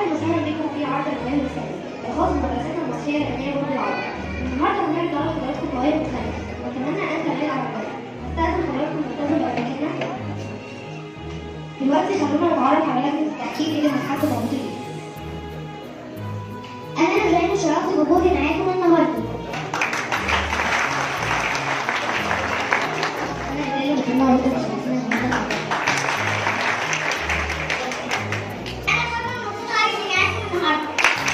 اهلا وسهلا بكم في عرض الروايه الثاني الخاص بمدرستنا المصريه الثانيه برج العرب النهارده هنعرض على حضراتكم روايه مختلفه واتمنى ان تنال على استاذن حضراتكم تنتظروا اماكننا دلوقتي خلونا نتعرف على لجنه التحكيم اللي هتحكم موضوعي انا نجلاء شرفت بوجودي معاكم النهارده انا نجلاء النهارده انا كمان مبسوطه عايزه معاكم النهارده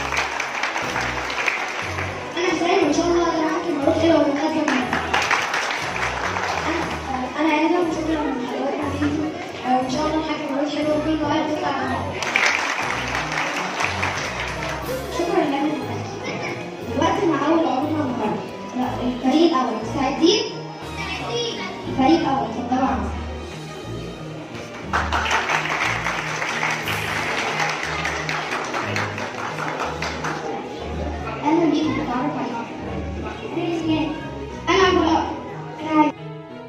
انا ازاي وان شاء الله اقدر احكي مبروك حلوه ومكافاه معاكم انا انا عايزه وشكرا من حضراتكم ليكم وان شاء الله حاجه مبروك حلوه وكل واحد يطلع شكرا لك دلوقتي مع اول عروضنا النهارده لا الفريق الاول مستعدين؟ الفريق الاول اتفضلوا على المسرح. اهلا بيكم نتعرف عليكم انا اسماء انا عبد الله انا عايز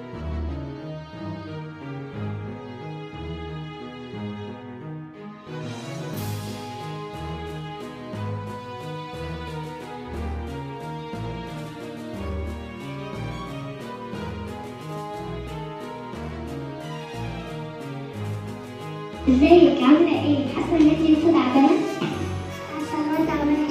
ازيك عامله ايه حاسه ان انت لسه تعبانه حاسه ان انا تعبانه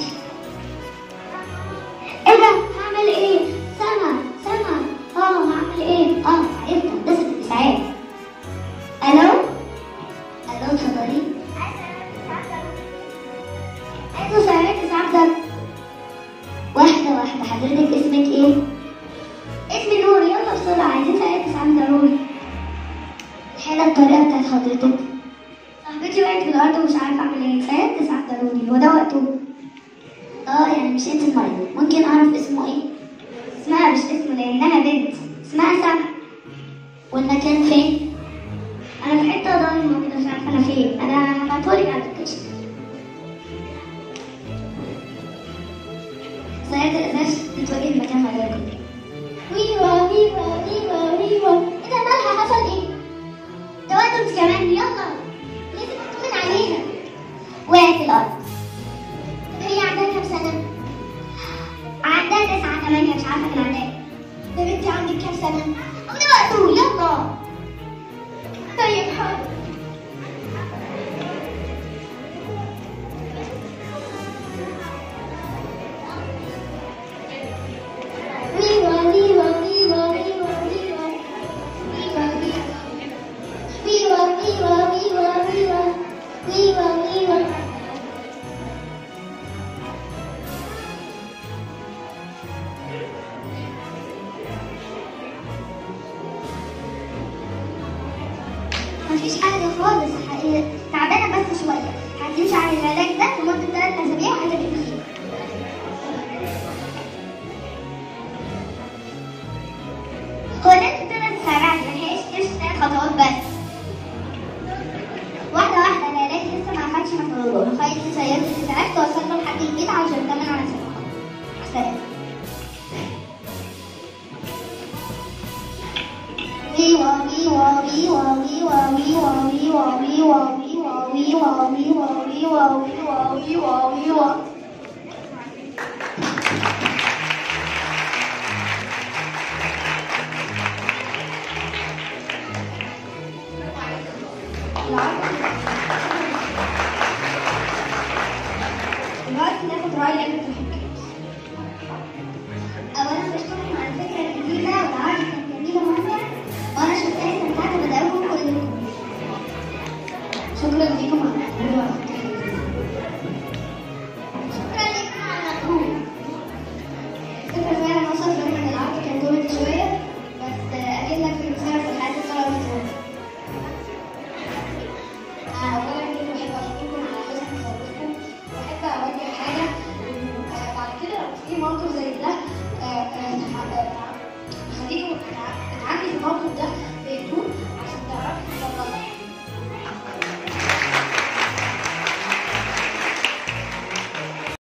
ايه ده هعمل ايه سما سما اه هعمل ايه اه عرفت هندسه الاسعاف الو الو اتفضلي عايزه اساعدك اسعاف ده واحده واحده حضرتك اسمك ايه اسمي نور يلا بسرعه عايزين اساعدك اسعاف ضروري الحاله الطريقه بتاعت حضرتك صاحبتي وقعت في الارض ومش عارفه اعمل ايه ساعدت اسعاف ضروري هو ده وقته اه يعني مش انت المريض ممكن اعرف اسمه ايه اسمها مش اسمه لانها بنت اسمها سما والمكان فين انا في حته ضايعه كده مش عارفه انا فين انا هبعتهولك على اللوكيشن سيادة الإزاز بتواجه مكان مجالكم ويوا ويوا ويوا ويوا ايه ده مالها حصل ايه؟ ده وقت انت كمان يلا لازم اطمن عليها وقعت في الارض هي عندها كام سنة؟ عندها تسعة ثمانية مش عارفة كان عندها ايه. يا بنتي عندك كام سنة؟ هو ده وقته يلا طيب حاضر ويوا ويوا ويوا ويوا ويوا ويوا ويوا ويوا ويوا ويوا ويوا ويوا مفيش حاجة خالص حقيقة. تعبانة بس شوية هتمشي على العلاج ده لمدة ثلاث أسابيع وهتبقى بخير هو ده انت تقدر تسرعني ملحقش تمشي ثلاث خطوات بس واحدة واحدة العلاج لسه ما أخدش مفعوله لغاية سيارة الإسعاف توصل له لحد البيت عشان تمن على سلامته سلام ويوا ويوا ويوا ويوا ويوا ويوا ويوا ويوا ويوا ويوا ويوا ويوا ويوا ويوا دلوقتي ناخد رأي لجنة الحكام. أولا بشكركم على الفكرة الجديدة والعرض كان جميل وممتع وأنا شخصيا استمتعت بدأكم كلكم. شكرا لكم على الوقت. شكرا لكم على المجهود. الفكرة فعلا وصلت رغم إن العرض كان طويل شوية بس أكيد لك في المسلسل حياة الطلبة بتاعتي. أولا كنت بحب أشكركم على حسن تصرفكم وأحب أوجه حاجة آه، بعد كده لو في موقف زي ده آه، آه، آه، خليكم تتعاملي في الموقف ده